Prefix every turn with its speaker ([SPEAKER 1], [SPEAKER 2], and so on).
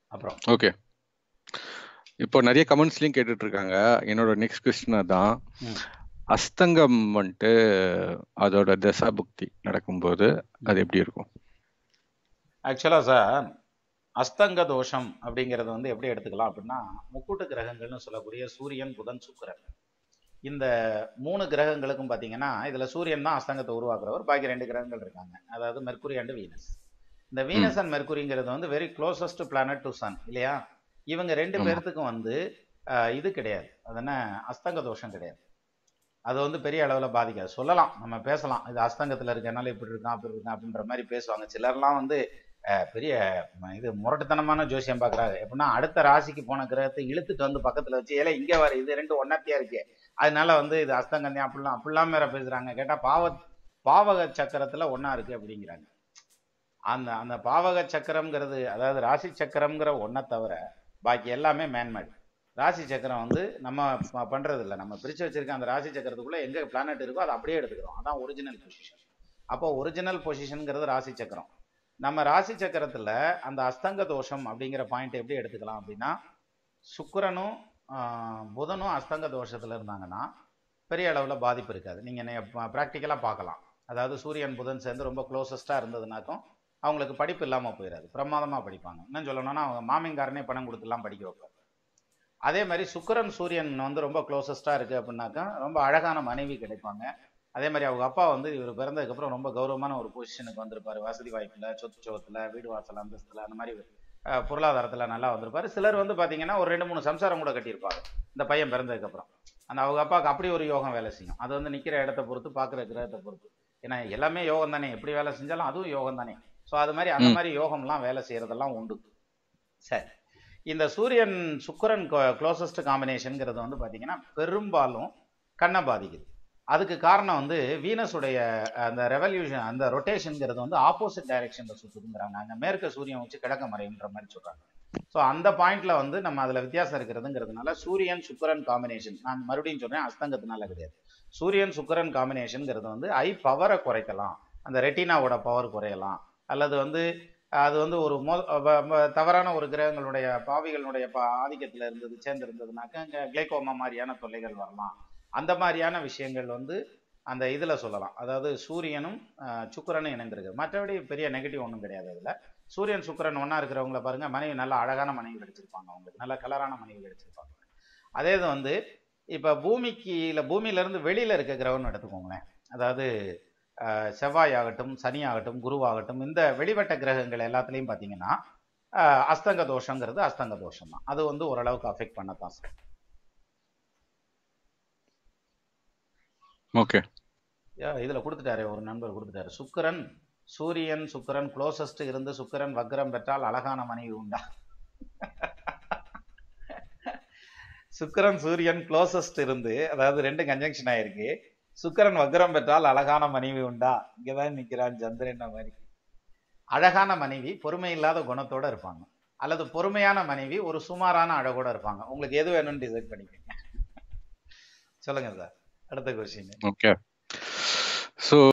[SPEAKER 1] அப்புறம்
[SPEAKER 2] ஓகே இப்போ நிறைய கமெண்ட்ஸ்லையும் கேட்டுட்டு இருக்காங்க என்னோட நெக்ஸ்ட் கொஸ்டின் அதான்
[SPEAKER 1] ம்.
[SPEAKER 2] அஸ்தங்கம் வந்துட்டு அதோட தசா புக்தி நடக்கும்போது அது எப்படி இருக்கும்
[SPEAKER 1] ஆக்சுவலாக சார் அஸ்தங்க தோஷம் அப்படிங்கிறது வந்து எப்படி எடுத்துக்கலாம் அப்படின்னா முக்கூட்டு கிரகங்கள்னு சொல்லக்கூடிய சூரியன் புதன் சுக்கிரன் இந்த மூணு கிரகங்களுக்கும் பார்த்தீங்கன்னா இதில் சூரியன் தான் அஸ்தங்கத்தை உருவாக்குறவர் பாக்கி ரெண்டு கிரகங்கள் இருக்காங்க அதாவது மெர்க்குரி அண்ட் வீனஸ் இந்த வீனஸ் அண்ட் மெர்க்குரிங்கிறது வந்து very closest planet to sun இல்லையா இவங்க ரெண்டு
[SPEAKER 2] ஆமா.
[SPEAKER 1] பேர்த்துக்கும் வந்து ஆஹ், இது கிடையாது அது என்ன அஸ்தங்க தோஷம் கிடையாது அது வந்து பெரிய அளவில் பாதிக்காது சொல்லலாம் நம்ம பேசலாம் இது அஸ்தங்கத்தில் இருக்கனால இப்படி இருக்கான் அப்படி இருக்கான் அப்படின்ற மாதிரி பேசுவாங்க சிலர்லாம் வந்து அஹ், பெரிய ம- இது முரட்டுத்தனமான ஜோசியம் பார்க்குறாங்க எப்படின்னா அடுத்த ராசிக்கு போன கிரகத்தை இழுத்துட்டு வந்து பக்கத்தில் வச்சு ஏலே இங்கே வர இது ரெண்டு ஒன்னாத்தியா இருக்கு அதனால வந்து இது அஸ்தங்கந்தான் அப்படிலாம் அப்படிலாம் வேற பேசுறாங்க கேட்டால் பாவ பாவக சக்கரத்தில் ஒன்றா இருக்கு அப்படிங்கிறாங்க அந்த அந்த பாவக சக்கரம்ங்கிறது அதாவது ராசி சக்கரம்ங்கிற ஒன்றை தவிர பாக்கி எல்லாமே மேன்மேட் ராசி சக்கரம் வந்து நம்ம ப- பண்றது இல்லை நம்ம பிரிச்சு வச்சிருக்க அந்த ராசி சக்கரத்துக்குள்ள எங்க பிளானட் இருக்கோ அதை அப்படியே எடுத்துக்கிறோம் அதான் ஒரிஜினல் பொசிஷன் அப்போ ஒரிஜினல் பொசிஷனுங்கிறது ராசி சக்கரம் நம்ம ராசி சக்கரத்துல அந்த அஸ்தங்க தோஷம் அப்படிங்கிற பாயிண்ட் எப்படி எடுத்துக்கலாம் அப்படின்னா சுக்கிரனும் ஆஹ், புதனும் அஸ்தங்க தோஷத்துல இருந்தாங்கன்னா பெரிய அளவுல பாதிப்பு இருக்காது நீங்க ப்ராக்டிக்கலா பார்க்கலாம் அதாவது சூரியன் புதன் சேர்ந்து ரொம்ப க்ளோசஸ்டா இருந்ததுனாக்கும் அவங்களுக்கு படிப்பு இல்லாம போயிடாது பிரமாதமா படிப்பாங்க இன்னும் சொல்லணும்னா அவங்க மாமிங்காரனே பணம் கொடுத்துலாம் படிக்க வைப்பாங்க அதே மாதிரி சுக்கிரன் சூரியன் வந்து ரொம்ப க்ளோசஸ்டா இருக்கு அப்படின்னாக்கா ரொம்ப அழகான மனைவி கிடைப்பாங்க அதே மாதிரி அவங்க அப்பா வந்து இவர் பிறந்ததுக்கு அப்புறம் ரொம்ப கௌரவமான ஒரு பொசிஷனுக்கு வந்திருப்பாரு வசதி வாய்ப்புல சொத்து சுகத்துல வீடு வாசல் அந்தஸ்துல அந்த மாதிரி அஹ், பொருளாதாரத்துல நல்லா வந்திருப்பாரு சிலர் வந்து பாத்தீங்கன்னா ஒரு ரெண்டு மூணு சம்சாரம் கூட கட்டியிருப்பாங்க இந்த பையன் பிறந்ததுக்கு அப்புறம் அந்த அவங்க அப்பாவுக்கு அப்படி ஒரு யோகம் வேலை செய்யும் அது வந்து நிக்கிற இடத்த பொறுத்து பாக்குற கிரகத்தை பொறுத்து ஏன்னா எல்லாமே யோகம் தானே எப்படி வேலை செஞ்சாலும் அதுவும் யோகம் தானே ஸோ அது மாதிரி அந்த
[SPEAKER 2] ம்.
[SPEAKER 1] மாதிரி யோகம்லாம் வேலை செய்யறதெல்லாம் உண்டு சரி இந்த சூரியன் சுக்கிரன் க்ளோசஸ்ட் காம்பினேஷனுங்கிறது வந்து பார்த்தீங்கன்னா பெரும்பாலும் கண்ணை பாதிக்குது அதுக்கு காரணம் வந்து வீனஸுடைய அந்த ரெவல்யூஷன் அந்த ரொட்டேஷனுங்கிறது வந்து ஆப்போசிட் டைரக்ஷன்ல சுத்துதுங்கிறாங்க அங்க மேற்கு சூரியன் வச்சு கிழக்க மறையுன்ற மாதிரி சொல்றாங்க ஸோ அந்த பாயிண்ட்ல வந்து நம்ம அதுல வித்தியாசம் இருக்கிறதுங்கிறதுனால சூரியன் சுக்கிரன் காம்பினேஷன் நான் மறுபடியும் சொல்றேன் அஸ்தங்கத்தினால கிடையாது சூரியன் சுக்கிரன் காம்பினேஷனுங்கிறது வந்து ஐ பவரை குறைக்கலாம் அந்த ரெட்டினாவோட பவர் குறையலாம் அல்லது வந்து அது வந்து ஒரு மோ வ- வ- தவறான ஒரு கிரகங்களுடைய பாவிகளுடைய பா ஆதிக்கத்தில் இருந்தது சேர்ந்து இருந்ததுனாக்கா இங்கே கிளைகோமா மாதிரியான தொல்லைகள் வரலாம் அந்த மாதிரியான விஷயங்கள் வந்து அந்த இதில் சொல்லலாம் அதாவது சூரியனும் அஹ், சுக்கிரனும் இணைந்திருக்கு மற்றபடி பெரிய நெகட்டிவ் ஒன்றும் கிடையாது அதில் சூரியன் சுக்கிரன் ஒன்றா இருக்கிறவங்கள பாருங்க மனைவி நல்ல அழகான மனைவி கிடைச்சிருப்பாங்க அவங்களுக்கு நல்ல கலரான மனைவி கிடைச்சிருப்பாங்க அதே இது வந்து இப்போ பூமிக்கு இல்லை பூமியிலேருந்து வெளியில் இருக்க கிரகம்னு எடுத்துக்கோங்களேன் அதாவது அஹ், செவ்வாய் ஆகட்டும் சனி ஆகட்டும் குருவாகட்டும் இந்த வெளிவட்ட கிரகங்கள் எல்லாத்துலேயும் பார்த்தீங்கன்னா அஹ், அஸ்தங்க தோஷங்கிறது அஸ்தங்க தோஷம் தான் அது வந்து ஓரளவுக்கு அஃபெக்ட் பண்ணத்தான் சார்
[SPEAKER 2] ஓகே
[SPEAKER 1] இதில் கொடுத்துட்டாரு ஒரு நண்பர் கொடுத்துட்டாரு சுக்கிரன் சூரியன் சுக்கிரன் க்ளோசஸ்ட் இருந்து சுக்கிரன் வக்ரம் பெற்றால் அழகான மனைவி உண்டா சுக்கிரன் சூரியன் க்ளோசஸ்ட் இருந்து அதாவது ரெண்டு கன்ஜங்ஷன் ஆயிருக்கு சுக்கிரன் வக்ரம் பெற்றால் அழகான மனைவி உண்டா இங்கதான் நிக்கிறான் சந்திரன் மாதிரி அழகான மனைவி பொறுமை இல்லாத குணத்தோட இருப்பாங்க அல்லது பொறுமையான மனைவி ஒரு சுமாரான அழகோட இருப்பாங்க உங்களுக்கு எது வேணும்னு டிசைட் பண்ணிக்கோங்க சொல்லுங்க சார் அடுத்த கொஸ்டின்
[SPEAKER 2] ஓகே ஸோ